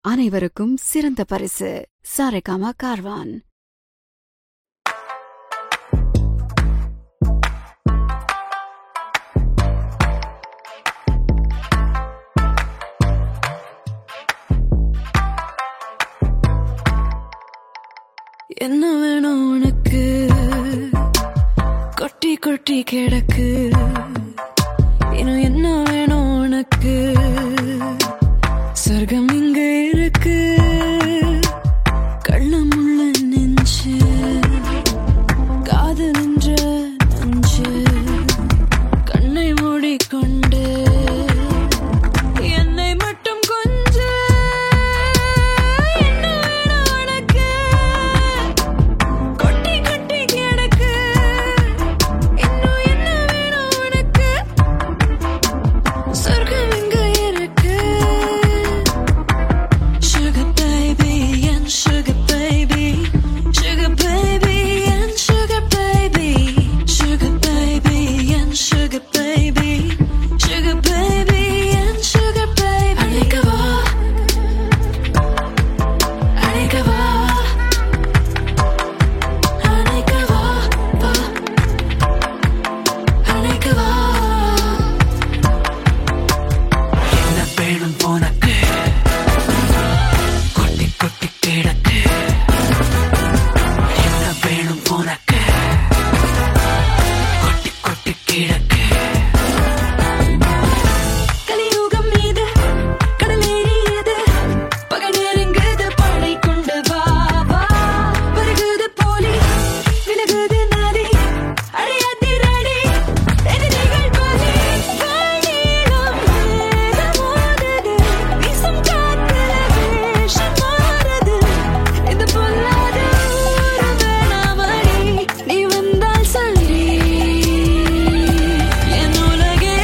அனைவருக்கும் சிறந்த பரிசு சாரேகாமா கார்வான் என்ன வேணும் உனக்கு கொட்டி கொட்டி கிடக்கு இன்னும் என்ன வேணும் உனக்கு சொர்க்கம் இங்க இருக்கு கள்ளமுள்ள நெஞ்சு காதல் என்ற நஞ்சு கண்ணை மூடிக்கொண்டு என்னை மட்டும் கொஞ்சு என்ன வேணும் உனக்கு கொட்டி கொட்டி கிடக்கு இன்னும் என்ன வேணும் உனக்கு சொர்க்கம் இங்க இருக்கு sugar baby and sugar baby sugar baby and sugar baby sugar baby and sugar baby sugar baby and sugar baby அழைக்கவா அழைக்கவா அழைக்கவா வா அழைக்கவா என்ன வேணும் உனக்கு கொட்டி கொட்டி கிடக்கு என்ன வேணும் உனக்கு கொட்டி கொட்டி கிடக்கு கலியுகம் மீது கடலேறியது பகல் நெருங்குது படை கொண்டு வா வா வருகுது போலி விலகுது நதி அடையாதிரடி எதிரிகள் பலி காணீளம் வேதமோதுது வீசும் காத்துல வேஷம் மாறுது இது பொல்லாத ஊரு வேணாமடி நீ வந்தால் சொல்லி என் உலகே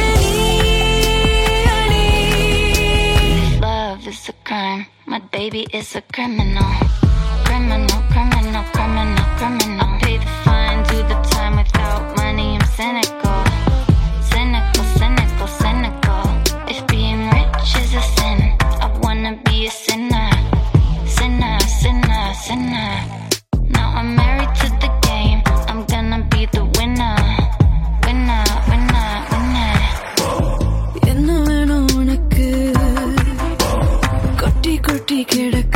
நீ அடி Love is a crime. My baby is a criminal. Criminal, criminal, criminal, criminal. Pay the fine, do the time without money. I'm cynical. Cynical, cynical, cynical. If being rich is a sin, I wanna be a sinner. Sinner, sinner, sinner. Now I'm married to the game. I'm gonna be the winner. Winner, winner, winner. என்ன வேணும் உனக்கு கொட்டி கொட்டி கிடக்கு